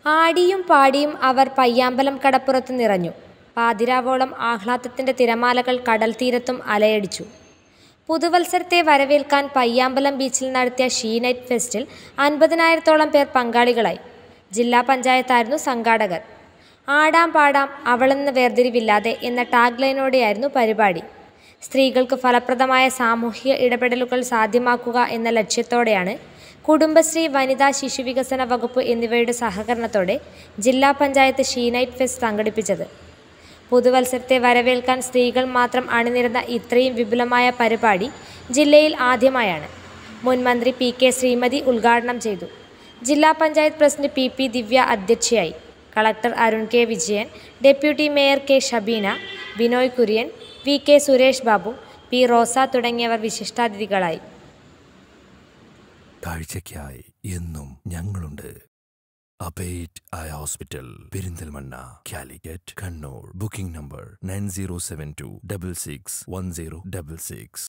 ആടിയും പാടിയും അവർ പയ്യാമ്പലം കടപ്പുറത്ത് നിറഞ്ഞു. പാതിരാവോളം ആഹ്ലാദത്തിന്റെ തിരമാലകൾ കടൽത്തീരത്തും അലയടിച്ചു. പുതുവത്സരത്തെ വരവേൽക്കാൻ പയ്യാമ്പലം ബീച്ചിൽ നടത്തിയ ഷീ നൈറ്റ് ഫെസ്റ്റിൽ അൻപതിനായിരത്തോളം പേർ പങ്കാളികളായി. ജില്ലാ പഞ്ചായത്തായിരുന്നു സംഘാടകർ. ആടാം പാടാം അവളെന്ന വേർതിരിവില്ലാതെ എന്ന ടാഗ് ലൈനോടെയായിരുന്നു പരിപാടി. സ്ത്രീകൾക്ക് ഫലപ്രദമായ സാമൂഹിക ഇടപെടലുകൾ സാധ്യമാക്കുക എന്ന ലക്ഷ്യത്തോടെയാണ് കുടുംബശ്രീ, വനിതാ ശിശുവികസന വകുപ്പ് എന്നിവയുടെ സഹകരണത്തോടെ ജില്ലാ പഞ്ചായത്ത് ഷീ നൈറ്റ് ഫെസ്റ്റ് സംഘടിപ്പിച്ചത്. പുതുവത്സരത്തെ വരവേൽക്കാൻ സ്ത്രീകൾ മാത്രം അണിനിരന്ന ഇത്രയും വിപുലമായ പരിപാടി ജില്ലയിൽ ആദ്യമായാണ്. മുൻ മന്ത്രി പി കെ ശ്രീമതി ഉദ്ഘാടനം ചെയ്തു. ജില്ലാ panchayat president P P Divya അധ്യക്ഷയായി. Collector Arun K Vijayan, deputy mayor K Shabeena, Binoy Kurian, V K Suresh Babu, P Rosa തുടങ്ങിയവർ വിശിഷ്ടാതിഥികളായി. കാഴ്ചയ്ക്കായി എന്നും ഞങ്ങളുണ്ട്. അപെയ്റ്റ് eye hospital, Perinthalmanna, Calicut, Kannur. Booking number nine zero seven two double six one zero double six.